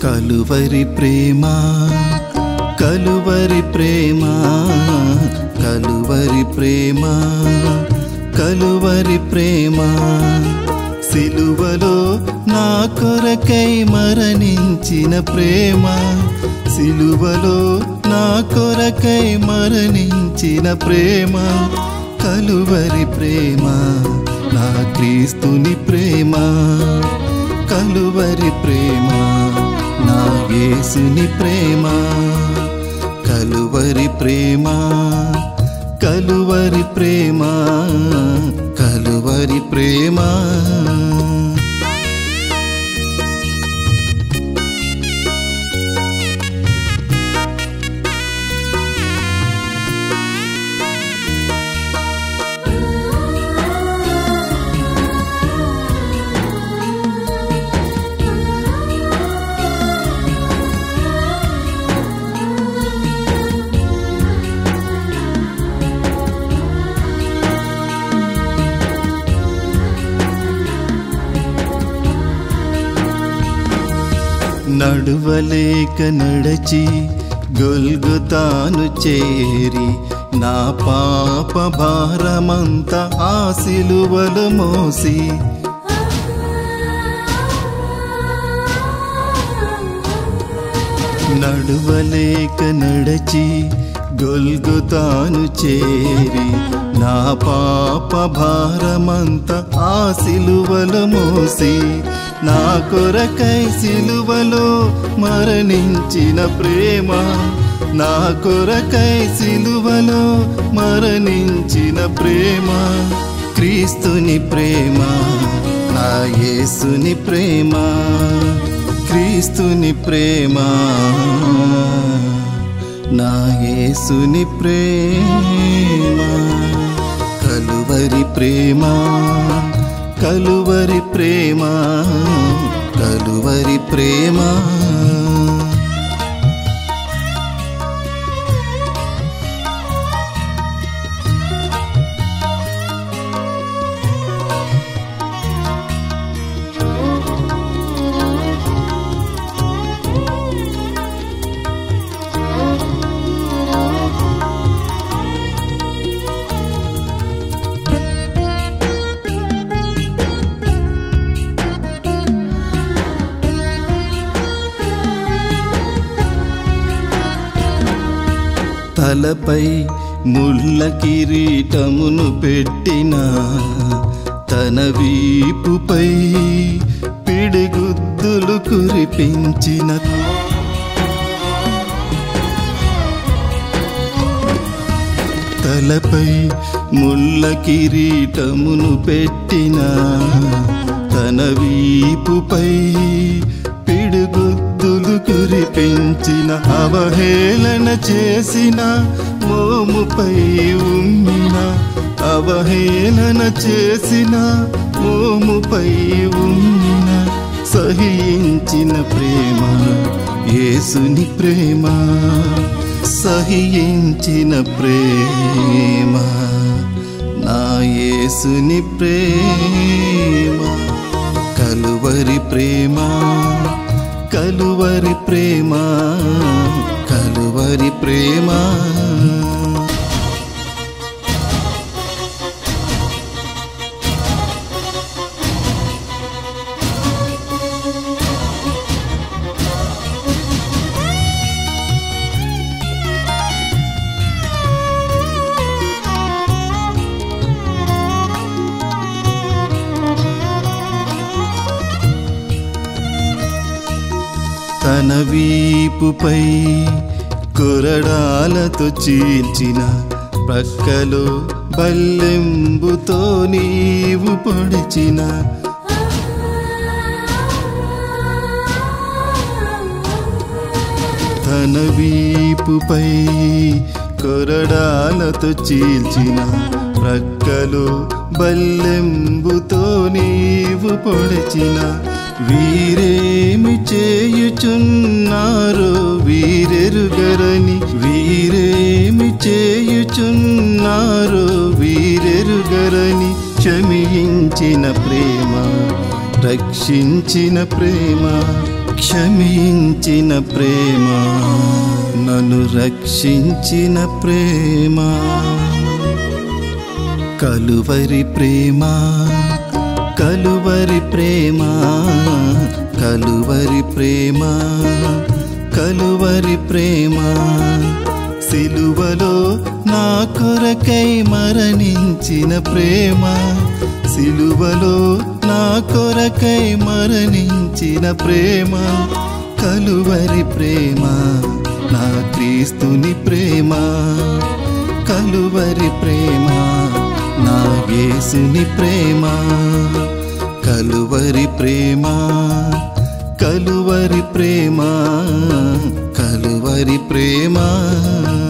కలువరి ప్రేమ కలువరి ప్రేమ కలువరి ప్రేమ కలువరి ప్రేమ సిలువలో నా కొరకై మరణించిన ప్రేమ సిలువలో నా కొరకై మరణించిన ప్రేమ కలువరి ప్రేమ నా క్రీస్తుని ప్రేమ కలువరి ప్రేమ నా యేసుని ప్రేమ కలువరి ప్రేమ కలువరి ప్రేమ కలువరి ప్రేమ నడువలేక నడచి గొల్గుతాను చేరి నా పాప భారమంత ఆ సిలువలు మోసి నడువలేక నడచి గొల్గుతాను చేరి నా పాప భారమంత ఆ సిలువలు మోసి నా కొరకై సిలువలో మరణించిన ప్రేమ నా కొరకై సిలువలో మరణించిన ప్రేమ క్రీస్తుని ప్రేమ నా యేసుని ప్రేమ క్రీస్తుని ప్రేమ నా యేసుని ప్రేమ కలువరి ప్రేమ కలువరి ప్రేమ కలువరి ప్రేమ తలపై ముళ్ళ కిరీటమును పెట్టిన తన వీపుపై పిడిగుద్దులు కురిపించిన తలపై ముళ్ళ కిరీటమును పెట్టిన తన వీపుపై పిడుగుద్దులు కురిపించిన అవహేళన చేసిన మోముపై ఉమ్మిన అవహేళన చేసిన మోముపై ఉమ్మిన సహించిన ప్రేమ యేసుని ప్రేమ సహించిన ప్రేమ నా యేసుని ప్రేమ కలువరి ప్రేమ కలువరి ప్రేమ కలువరి ప్రేమ తన వీపుపై కొరడాలతో చీల్చిన ప్రక్కలో బల్లెంబుతో నీవు పొడిచిన తన వీపుపై కొరడాలతో చీల్చిన ప్రక్కలో బల్లెంబుతో నీవు పొడిచిన వీరేమి చేయుచున్నారో వీరెరుగరని వీరేమి చేయుచున్నారో వీరెరుగరని క్షమించిన ప్రేమ రక్షించిన ప్రేమ క్షమించిన ప్రేమ నన్ను రక్షించిన ప్రేమ కలువరి ప్రేమ కలువరి ప్రేమ కలువరి ప్రేమ కలువరి ప్రేమ సిలువలో నా కొరకై మరణించిన ప్రేమ సిలువలో నా కొరకై మరణించిన ప్రేమ కలువరి ప్రేమ నా క్రీస్తుని ప్రేమ కలువరి ప్రేమ నా యేసుని ప్రేమ కలువరి ప్రేమ కలువరి ప్రేమ కలువరి ప్రేమ